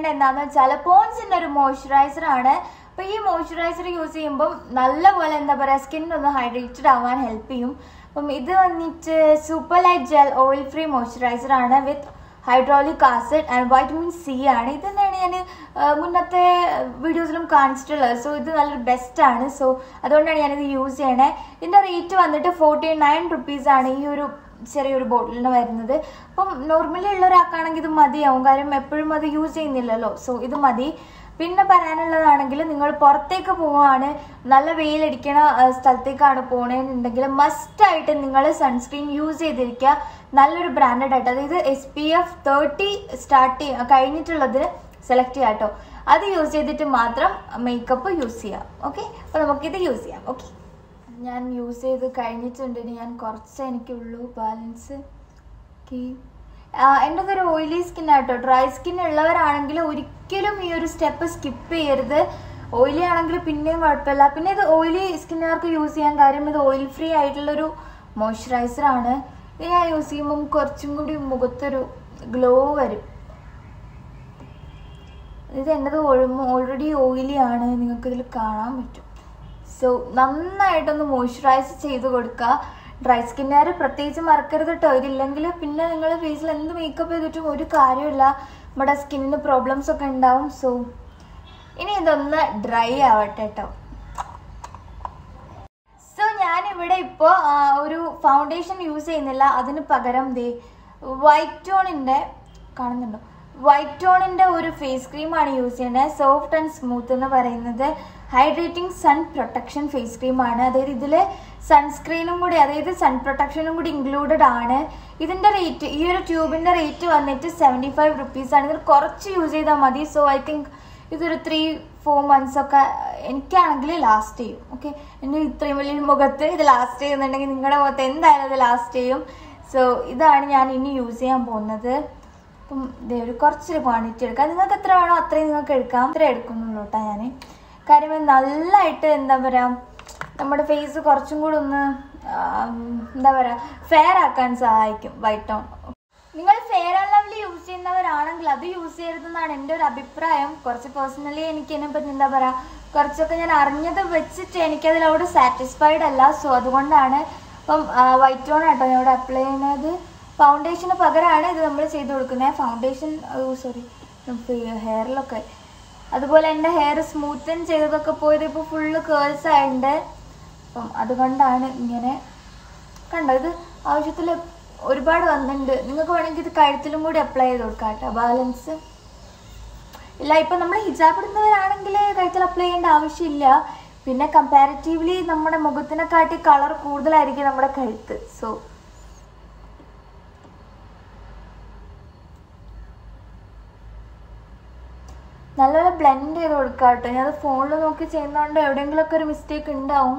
പറയേണ്ടത് എന്താന്ന് വെച്ചാൽ പോൺസിന്റെ ഒരു മോയ്സ്ചറൈസർ ആണ് അപ്പൊ ഈ മോയ്സ്ചറൈസർ യൂസ് ചെയ്യുമ്പോൾ നല്ലപോലെ എന്താ പറയാ സ്കിൻ ഒന്ന് ഹൈഡ്രേറ്റഡ് ആവാൻ ഹെൽപ്പ് ചെയ്യും അപ്പം ഇത് വന്നിട്ട് super light gel oil free moisturiser ആണ് with hydraulic acid and vitamin C ആണ് ഇത് തന്നെയാണ് ഞാൻ മുന്നത്തെ വീഡിയോസിലും കാണിച്ചിട്ടുള്ളത് സോ ഇത് നല്ലൊരു ബെസ്റ്റ് ആണ് സോ അതുകൊണ്ടാണ് ഞാനിത് യൂസ് ചെയ്യണേ ഇതിന്റെ റേറ്റ് വന്നിട്ട് ഫോർട്ടി നയൻ റുപ്പീസ് ആണ് ഈ ഒരു ചെറിയൊരു ബോട്ടിലിന് വരുന്നത് അപ്പം നോർമലി ഉള്ള ഒരാൾക്കാണെങ്കിൽ ഇത് മതിയാവും കാര്യം എപ്പോഴും അത് യൂസ് ചെയ്യുന്നില്ലല്ലോ സോ ഇത് മതി പിന്നെ പറയാനുള്ളതാണെങ്കിൽ നിങ്ങൾ പുറത്തേക്ക് പോവാണ് നല്ല വെയിലടിക്കണ ആ, സ്ഥലത്തേക്കാണ് പോണേന്നുണ്ടെങ്കിൽ മസ്റ്റ് ആയിട്ട് നിങ്ങൾ സൺസ്ക്രീൻ യൂസ് ചെയ്തിരിക്കുക നല്ലൊരു ബ്രാൻഡഡ് ആയിട്ട് അതായത് S P F thirty start കഴിഞ്ഞിട്ടുള്ളതിന് സെലക്ട് ചെയ്യാം കേട്ടോ അത് യൂസ് ചെയ്തിട്ട് മാത്രം മേക്കപ്പ് യൂസ് ചെയ്യാം ഓക്കെ അപ്പോൾ നമുക്കിത് യൂസ് ചെയ്യാം ഓക്കെ ഞാൻ യൂസ് ചെയ്ത് കഴിഞ്ഞിട്ടുണ്ട് ഇനി ഞാൻ കുറച്ച് എനിക്കുള്ളൂ ബാലൻസ് ഓക്കെ എൻ്റെ ഒരു ഓയിലി സ്കിൻ ആട്ടോ ഡ്രൈ സ്കിൻ ഉള്ളവരാണെങ്കിൽ ഒരിക്കലും ഈ ഒരു സ്റ്റെപ്പ് സ്കിപ്പ് ചെയ്യരുത് ഓയിലി ആണെങ്കിൽ പിന്നെയും കുഴപ്പമില്ല പിന്നെ ഇത് ഓയിലി സ്കിന്നുകാർക്ക് യൂസ് ചെയ്യാൻ കാര്യം ഇത് ഓയിൽ ഫ്രീ ആയിട്ടുള്ളൊരു മോയ്സ്ചറൈസർ ആണ് ഇത് ഞാൻ യൂസ് ചെയ്യുമ്പം കുറച്ചും കൂടി മുഖത്തൊരു ഗ്ലോ വരും ഇത് എൻ്റെത് ഓൾറെഡി ഓയിലി ആണ് നിങ്ങൾക്ക് ഇതിൽ കാണാൻ പറ്റും സോ നന്നായിട്ടൊന്ന് മോയ്സ്ചറൈസ് ചെയ്ത് കൊടുക്കുക ഡ്രൈ സ്കിന്നുകാർ പ്രത്യേകിച്ച് മറക്കരുത് കേട്ടോ ഇതില്ലെങ്കിൽ പിന്നെ നിങ്ങൾ ഫേസിൽ എന്ത് മേക്കപ്പ് ചെയ്തിട്ടും ഒരു കാര്യമില്ല നമ്മുടെ സ്കിന്നിന് പ്രോബ്ലംസ് ഒക്കെ ഉണ്ടാവും സോ ഇനി ഇതൊന്ന് ഡ്രൈ ആവട്ടെ കേട്ടോ സോ ഞാനിവിടെ ഇപ്പോൾ ഒരു ഫൗണ്ടേഷൻ യൂസ് ചെയ്യുന്നില്ല അതിന് പകരം ദേ വൈറ്റ് ടോണിൻ്റെ കാണുന്നുണ്ടോ വൈറ്റ് ടോണിൻ്റെ ഒരു ഫേസ് ക്രീമാണ് യൂസ് ചെയ്യുന്നത് സോഫ്റ്റ് ആൻഡ് സ്മൂത്ത് എന്ന് പറയുന്നത് ഹൈഡ്രേറ്റിംഗ് സൺ പ്രൊട്ടക്ഷൻ ഫേസ് ക്രീമാണ് അതായത് ഇതിൽ സൺസ്ക്രീനും കൂടി അതായത് സൺ പ്രൊട്ടക്ഷനും കൂടി ഇൻക്ലൂഡഡ് ആണ് ഇതിൻ്റെ റേറ്റ് ഈ ഒരു ട്യൂബിൻ്റെ റേറ്റ് വന്നിട്ട് സെവൻറ്റി ഫൈവ് റുപ്പീസാണ് ഇതിൽ കുറച്ച് യൂസ് ചെയ്താൽ മതി സോ ഐ തിങ്ക് ഇതൊരു ത്രീ ഫോർ മന്ത്സ് ഒക്കെ എനിക്കാണെങ്കിൽ ലാസ്റ്റ് ചെയ്യും ഓക്കെ എൻ്റെ ഇത്രയും വലിയ മുഖത്ത് ഇത് ലാസ്റ്റ് ചെയ്യുന്നുണ്ടെങ്കിൽ നിങ്ങളുടെ മുഖത്ത് എന്തായാലും ഇത് ലാസ്റ്റ് ചെയ്യും സോ ഇതാണ് ഞാൻ ഇനി യൂസ് ചെയ്യാൻ പോകുന്നത് അപ്പം ഇതേ ഒരു കുറച്ചൊരു ക്വാണ്ടിറ്റി എടുക്കാം നിങ്ങൾക്ക് എത്ര വേണോ അത്രയും നിങ്ങൾക്ക് എടുക്കാം ഇത്ര എടുക്കുന്നുള്ളൂ കേട്ടോ ഞാൻ കാര്യം ഇത് നല്ലതായിട്ട് എന്താ പറയുക നമ്മുടെ ഫേസ് കുറച്ചും കൂടി ഒന്ന് ആം, എന്താ പറയുക ഫെയർ ആക്കാൻ സഹായിക്കും വൈറ്റ് ടോൺ നിങ്ങൾ ഫെയർ ആൻഡ് ലവ്ലി യൂസ് ചെയ്യുന്നവരാണെങ്കിൽ അത് യൂസ് ചെയ്യരുതെന്നാണ് എൻ്റെ ഒരു അഭിപ്രായം കുറച്ച് പേഴ്സണലി എനിക്ക് ഇതിനെപ്പറ്റി എന്താ പറയുക കുറച്ചൊക്കെ ഞാൻ അറിഞ്ഞത് വെച്ചിട്ട് എനിക്കതിലോട് സാറ്റിസ്ഫൈഡ് അല്ല സോ അതുകൊണ്ടാണ് ഇപ്പം വൈറ്റ് ടോൺ ആട്ടോ ഞാൻ ഇവിടെ അപ്ലൈ ചെയ്യുന്നത് ഫൗണ്ടേഷന് പകരമാണ് ഇത് നമ്മൾ ചെയ്ത് കൊടുക്കുന്നത് ഫൗണ്ടേഷൻ സോറി ഹെയറിലൊക്കെ അതുപോലെ എൻ്റെ ഹെയർ സ്മൂത്തൻ ചെയ്തതൊക്കെ പോയത് ഇപ്പോൾ ഫുള്ള് കേൾസ് ആയിട്ടുണ്ട് അപ്പം അതുകൊണ്ടാണ് ഇങ്ങനെ കണ്ടോ ഇത് ആവശ്യത്തിൽ ഒരുപാട് വന്നിട്ടുണ്ട് നിങ്ങൾക്ക് വേണമെങ്കിൽ ഇത് കഴുത്തിലും കൂടി അപ്ലൈ ചെയ്ത് കൊടുക്കാം കേട്ടോ ബാലൻസ് ഇല്ല ഇപ്പം നമ്മൾ ഹിജാബ് ഇടുന്നവരാണെങ്കിൽ കഴുത്തിൽ അപ്ലൈ ചെയ്യേണ്ട ആവശ്യമില്ല പിന്നെ കമ്പാരിറ്റീവ്ലി നമ്മുടെ മുഖത്തിനെക്കാട്ടി കളർ കൂടുതലായിരിക്കും നമ്മുടെ കഴുത്ത് സോ നല്ലപോലെ ബ്ലെൻഡ് ചെയ്ത് കൊടുക്കാം കേട്ടോ ഞാൻ അത് ഫോണിൽ നോക്കി ചെയ്യുന്നതുകൊണ്ട് എവിടെയെങ്കിലുമൊക്കെ ഒരു മിസ്റ്റേക്ക് ഉണ്ടാവും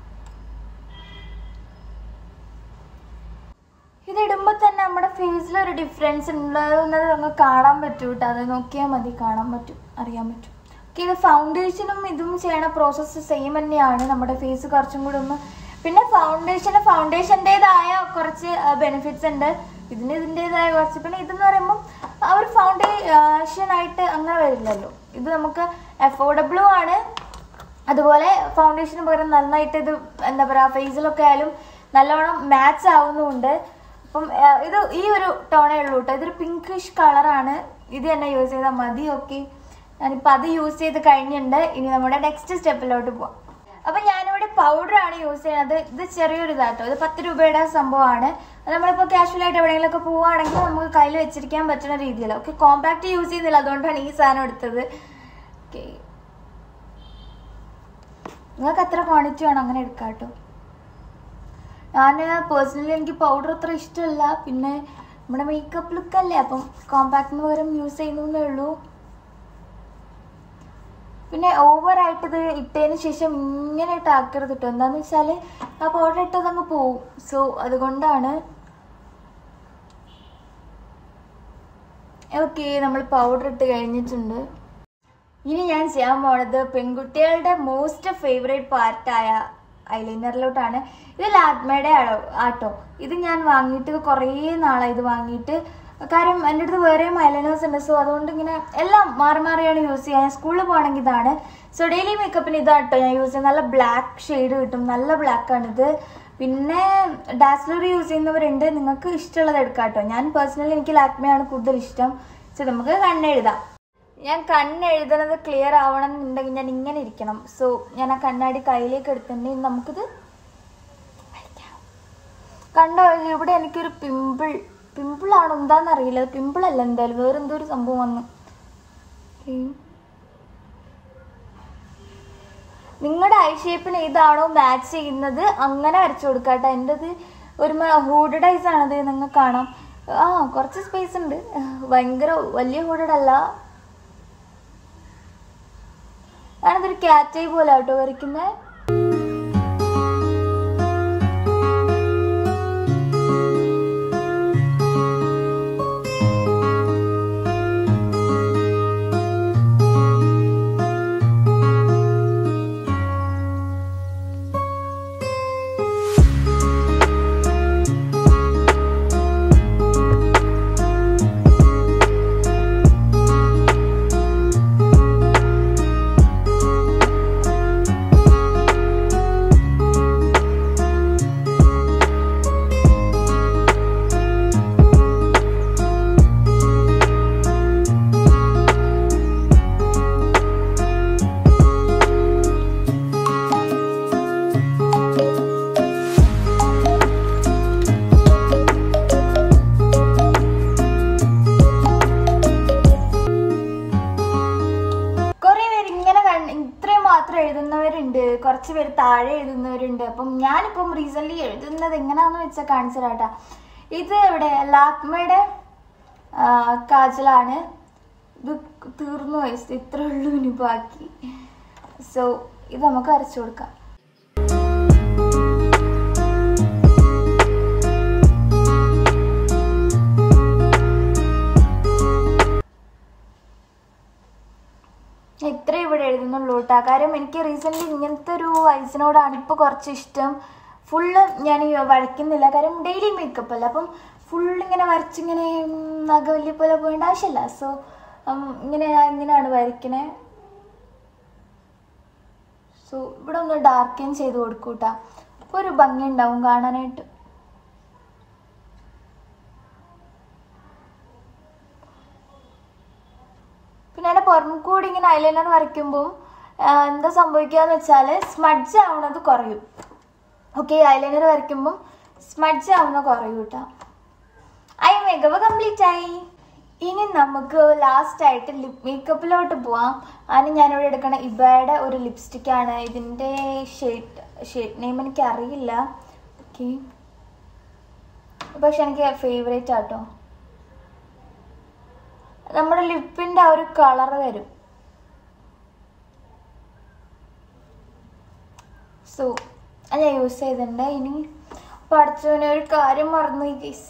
ഇത് ഇടുമ്പോൾ തന്നെ നമ്മുടെ ഫേസിൽ ഒരു ഡിഫറൻസ് ഉണ്ടെന്നത് നമുക്ക് കാണാൻ പറ്റും കേട്ടോ അത് നോക്കിയാൽ മതി കാണാൻ പറ്റും അറിയാൻ പറ്റും ഓക്കെ ഇത് ഫൗണ്ടേഷനും ഇതും ചെയ്യണ പ്രോസസ്സ് സെയിം തന്നെയാണ് നമ്മുടെ ഫേസ് കുറച്ചും കൂടി ഒന്ന് പിന്നെ ഫൗണ്ടേഷന് ഫൗണ്ടേഷൻ്റെതായ കുറച്ച് ബെനിഫിറ്റ്സ് ഉണ്ട് ഇതിന് ഇതിൻ്റെതായ കുറച്ച് പിന്നെ ഇതെന്ന് പറയുമ്പോൾ ആ ഒരു ഫൗണ്ടേഷൻ ആയിട്ട് അങ്ങനെ വരില്ലല്ലോ ഇത് നമുക്ക് അഫോർഡബിളും ആണ് അതുപോലെ ഫൗണ്ടേഷന് പകരം നന്നായിട്ട് ഇത് എന്താ പറയുക ഫേസിലൊക്കെ ആയാലും നല്ലോണം മാച്ച് ആവുന്നുമുണ്ട് അപ്പം ആ, ഇത് ഈ ഒരു ടോണേ ഉള്ളൂ കേട്ടോ ഇതൊരു പിങ്കിഷ് കളറാണ് ഇത് തന്നെ യൂസ് ചെയ്താൽ മതി ഓക്കെ ഞാനിപ്പോൾ അത് യൂസ് ചെയ്ത് കഴിഞ്ഞിട്ടുണ്ട് ഇനി നമ്മുടെ നെക്സ്റ്റ് സ്റ്റെപ്പിലോട്ട് പോവാം അപ്പം ഞാനിവിടെ പൗഡറാണ് യൂസ് ചെയ്യുന്നത് ഇത് ചെറിയൊരു ഇതാട്ടോ ഇത് പത്ത് രൂപയുടെ സംഭവമാണ് അത് നമ്മളിപ്പോൾ കാഷ്വൽ ആയിട്ട് എവിടെയെങ്കിലുമൊക്കെ പോവുകയാണെങ്കിൽ നമുക്ക് കയ്യിൽ വെച്ചിരിക്കാൻ പറ്റുന്ന രീതിയിൽ ഓക്കെ കോമ്പാക്ട് യൂസ് ചെയ്യുന്നില്ല അതുകൊണ്ടാണ് ഈ സാധനം എടുത്തത് ഓക്കെ നിങ്ങൾക്ക് എത്ര ക്വാണ്ടിറ്റി വേണം അങ്ങനെ എടുക്കാം കേട്ടോ ഞാൻ പേഴ്സണലി എനിക്ക് പൗഡർ അത്ര ഇഷ്ടമല്ല പിന്നെ നമ്മുടെ മേക്കപ്പ് ലുക്ക് അല്ലേ അപ്പം കോമ്പാക്റ്റിന് പകരം യൂസ് ചെയ്യുന്നേ ഉള്ളൂ പിന്നെ ഓവറായിട്ട് ഇത് ഇട്ടതിന് ശേഷം ഇങ്ങനെ ഇട്ട് ആക്കരുത് കേട്ടോ എന്താന്ന് വെച്ചാൽ ആ പൗഡർ ഇട്ടത് അങ്ങ് പോവും സോ അതുകൊണ്ടാണ് ഓക്കെ നമ്മൾ പൗഡർ ഇട്ട് കഴിഞ്ഞിട്ടുണ്ട് ഇനി ഞാൻ ചെയ്യാൻ പോണത് പെൺകുട്ടികളുടെ മോസ്റ്റ് ഫേവറേറ്റ് പാർട്ടായ ഐലൈനറിലോട്ടാണ് ഇത് ലാക്മയുടെ ആട്ടോ ഇത് ഞാൻ വാങ്ങിയിട്ട് കുറേ നാളായി ഇത് വാങ്ങിയിട്ട് കാര്യം എൻ്റെ അടുത്ത് വേറെയും ഐലൈനേഴ്സ് ഉണ്ട് സോ അതുകൊണ്ട് ഇങ്ങനെ എല്ലാം മാറി മാറിയാണ് യൂസ് ചെയ്യുക ഞാൻ സ്കൂളിൽ പോകണമെങ്കിൽ ഇതാണ് സോ ഡെയിലി മേക്കപ്പിന് ഇതാണ് കേട്ടോ ഞാൻ യൂസ് ചെയ്യുന്നത് നല്ല ബ്ലാക്ക് ഷെയ്ഡ് കിട്ടും നല്ല ബ്ലാക്ക് ആണിത് പിന്നെ ഡാസ്ലർ യൂസ് ചെയ്യുന്നവരുണ്ട് നിങ്ങൾക്ക് ഇഷ്ടമുള്ളത് എടുക്കാം കേട്ടോ ഞാൻ പേഴ്സണലി എനിക്ക് ലാക്മയാണ് കൂടുതൽ ഇഷ്ടം സോ നമുക്ക് കണ്ണെഴുതാം ഞാൻ കണ്ണെഴുതുന്നത് ക്ലിയർ ആവണം എന്നുണ്ടെങ്കിൽ ഞാൻ ഇങ്ങനെ ഇരിക്കണം സോ ഞാൻ ആ കണ്ണാടി കയ്യിലേക്ക് എടുത്തിട്ടുണ്ടെങ്കിൽ നമുക്കിത് വരയ്ക്കാം. കണ്ടോ ഇവിടെ എനിക്കൊരു പിമ്പിൾ പിമ്പിൾ ആണോ എന്താണെന്ന് അറിയില്ല പിമ്പിൾ അല്ല എന്തായാലും വേറെ എന്തോ ഒരു സംഭവം വന്നു നിങ്ങളുടെ ഐ ഷേപ്പിന് ഏതാണോ മാച്ച് ചെയ്യുന്നത് അങ്ങനെ വരച്ചു കൊടുക്കുക കേട്ടോ എൻ്റെത് ഒരു ഹൂഡഡ് ഐസ് ആണത് നിങ്ങൾക്ക് കാണാം ആ കുറച്ച് സ്പേസ് ഉണ്ട് ഭയങ്കര വലിയ ഹൂഡഡ് അല്ല ഞാനിതൊരു ക്യാറ്റ് ഐ പോലെ കേട്ടോ വരയ്ക്കുന്നത് കുറെ പേര് ഇങ്ങനെ കണ്ട് ഇത്രയും മാത്രം എഴുതുന്നവരുണ്ട് കുറച്ച് പേര് താഴെ എഴുതുന്നവരുണ്ട് അപ്പം ഞാനിപ്പം റീസെന്റ് എഴുതുന്നത് എങ്ങനെയാന്ന് വെച്ചാൽ കാണിച്ചു തരാട്ടാ ഇത് ഇവിടെ ലാക്മയുടെ കാജലാണ് ഇത് തീർന്നു വയസ്സ് ഇത്രേ ഉള്ളൂ ഇനി ബാക്കി സോ ഇത് നമുക്ക് വരച്ചു കൊടുക്കാം ഇത്രേ ഇവിടെ എഴുതുന്നുള്ളൂ കേട്ടോ കാര്യം എനിക്ക് റീസെൻ്റ്ലി ഇങ്ങനത്തെ ഒരു വയസ്സിനോടാണ് ഇപ്പോൾ കുറച്ച് ഇഷ്ടം ഫുള്ള് ഞാൻ ഈ വരയ്ക്കുന്നില്ല കാര്യം ഡെയിലി മേക്കപ്പ് അല്ല അപ്പം ഫുൾ ഇങ്ങനെ വരച്ചിങ്ങനെ നഗ വലിയ പോലെ പോകേണ്ട ആവശ്യമില്ല സോ ഇങ്ങനെ ഞാൻ ഇങ്ങനെയാണ് വരയ്ക്കണേ സോ ഇവിടെ ഒന്ന് ഡാർക്കൻ ചെയ്ത് കൊടുക്കൂട്ടാ അപ്പോൾ ഒരു ഭംഗി ഉണ്ടാവും കാണാനായിട്ട് പിന്നെ അതിൻ്റെ പുറമെ കൂടി ഇങ്ങനെ ഐലൈനർ വരയ്ക്കുമ്പോൾ എന്താ സംഭവിക്കുകയെന്ന് വെച്ചാൽ സ്മഡ്ജ് ആവുന്നത് കുറയും ഓക്കെ ഐലൈനർ വരയ്ക്കുമ്പം സ്മഡ്ജ് ആവുന്ന കുറയും കേട്ടോ ഐ മേക്കപ്പ് കംപ്ലീറ്റ് ആയി ഇനി നമുക്ക് ലാസ്റ്റ് ആയിട്ട് ലിപ് മേക്കപ്പിലോട്ട് പോവാം അതിന് ഞാനിവിടെ എടുക്കണ ഇബയുടെ ഒരു ലിപ്സ്റ്റിക്കാണ് ഇതിൻ്റെ ഷെയ്ഡ് ഷെയ്ഡ് നെയിം എനിക്ക് അറിയില്ല ഓക്കെ പക്ഷെ എനിക്ക് ഫേവറേറ്റ് ആട്ടോ നമ്മുടെ ലിപ്പിന്റെ ആ ഒരു കളർ വരും സോ അത് ഞാൻ യൂസ് ചെയ്തിട്ടുണ്ട് ഇനി പഠിച്ചവനെ ഒരു കാര്യം മറന്നു ഈ കേസ്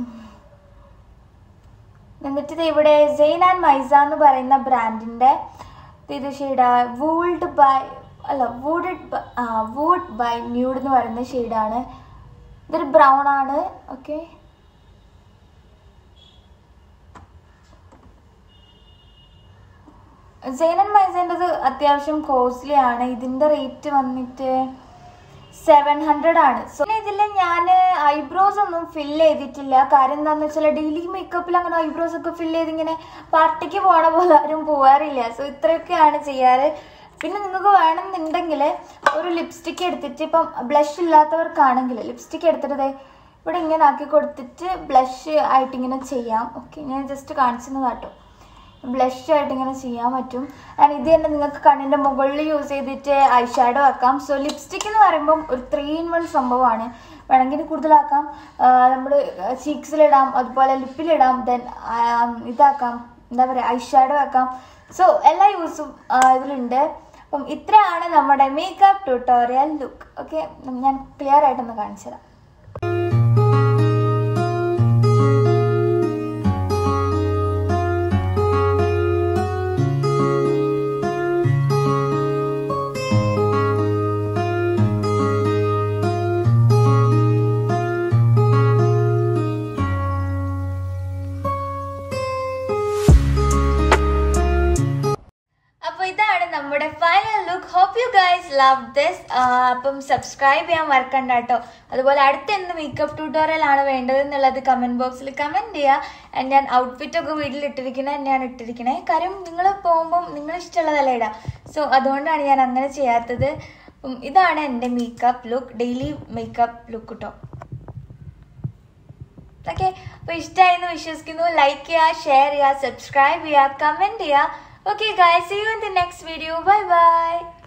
എന്നിട്ട് ഇത് ഇവിടെ ജെയിൻ ആൻഡ് മൈസ എന്ന് പറയുന്ന ബ്രാൻഡിന്റെ ഇത് ഷെയ്ഡാ വൂൾഡ് ബൈ അല്ല വൂഡഡ് ആ വൂഡ് ബൈ ന്യൂഡ് എന്ന് പറയുന്ന ഷെയ്ഡാണ് ഇതൊരു ബ്രൗൺ ആണ് ഓക്കെ ജെയിനൻ മൈസേൻ്റെത് അത്യാവശ്യം കോസ്റ്റ്ലി ആണ് ഇതിന്റെ റേറ്റ് വന്നിട്ട് സെവൻ ഹൺഡ്രഡ് ആണ് സോ ഇതിൽ ഞാൻ ഐബ്രോസ് ഒന്നും ഫില്ല് ചെയ്തിട്ടില്ല കാര്യം എന്താണെന്ന് വെച്ചാൽ ഡെയിലി മേക്കപ്പിൽ അങ്ങനെ ഐബ്രോസ് ഒക്കെ ഫില്ല് ചെയ്ത് ഇങ്ങനെ പാർട്ടിക്ക് പോണ പോലെ ആരും പോവാറില്ല സോ ഇത്രയൊക്കെയാണ് ചെയ്യാറ് പിന്നെ നിങ്ങൾക്ക് വേണമെന്നുണ്ടെങ്കിൽ ഒരു ലിപ്സ്റ്റിക്ക് എടുത്തിട്ട് ഇപ്പം ബ്ലഷ് ഇല്ലാത്തവർക്കാണെങ്കിൽ ലിപ്സ്റ്റിക്ക് എടുത്തിട്ട് ദേ ഇവിടെ ഇങ്ങനെ ആക്കി കൊടുത്തിട്ട് ബ്ലഷ് ആയിട്ട് ഇങ്ങനെ ചെയ്യാം ഓക്കെ ഞാൻ ജസ്റ്റ് കാണിച്ചെന്ന് കേട്ടോ ബ്ലഷ് ആയിട്ട് ഇങ്ങനെ ചെയ്യാൻ പറ്റും ആൻഡ് ഇത് തന്നെ നിങ്ങൾക്ക് കണ്ണിൻ്റെ മുകളിൽ യൂസ് ചെയ്തിട്ട് ഐ ഷാഡോ ആക്കാം സോ ലിപ്സ്റ്റിക് എന്ന് പറയുമ്പം ഒരു ത്രീ ഇൻ വൺ സംഭവമാണ് വേണമെങ്കിൽ ഇനി കൂടുതലാക്കാം നമ്മൾ ചീക്സിലിടാം അതുപോലെ ലിപ്പിലിടാം ദെൻ ഇതാക്കാം എന്താ പറയുക ഐ ഷാഡോ ആക്കാം സോ എല്ലാ യൂസും ഇതിലുണ്ട് അപ്പം ഇത്രയാണ് നമ്മുടെ മേക്കപ്പ് ട്യൂട്ടോറിയൽ ലുക്ക് ഓക്കെ ഞാൻ ക്ലിയർ ആയിട്ടൊന്ന് കാണിച്ചു തരാം ഇതാണ് നമ്മുടെ final look hope you guys love this അപ്പം സബ്സ്ക്രൈബ് ചെയ്യാൻ മറക്കണ്ട കേട്ടോ അതുപോലെ അടുത്ത എന്ത് മേക്കപ്പ് ട്യൂട്ടോറിയൽ ആണ് വേണ്ടത് എന്നുള്ളത് കമന്റ് ബോക്സിൽ കമന്റ് ചെയ്യുക And ഞാൻ ഔട്ട്ഫിറ്റ് ഒക്കെ വീട്ടിൽ ഇട്ടിരിക്കണേ തന്നെയാണ് ഇട്ടിരിക്കണേ കാര്യം നിങ്ങൾ പോകുമ്പം നിങ്ങൾ ഇഷ്ടമുള്ളതല്ല ഇടാം സോ അതുകൊണ്ടാണ് ഞാൻ അങ്ങനെ ചെയ്യാത്തത് ഉം, ഇതാണ് എൻ്റെ makeup look daily makeup look കേട്ടോ ഓക്കെ അപ്പോൾ ഇഷ്ടമായി എന്ന് വിശ്വസിക്കുന്നു ലൈക്ക് ചെയ്യുക ഷെയർ ചെയ്യുക സബ്സ്ക്രൈബ് ചെയ്യുക കമൻറ്റ് ചെയ്യുക okay guys see you in the next video bye by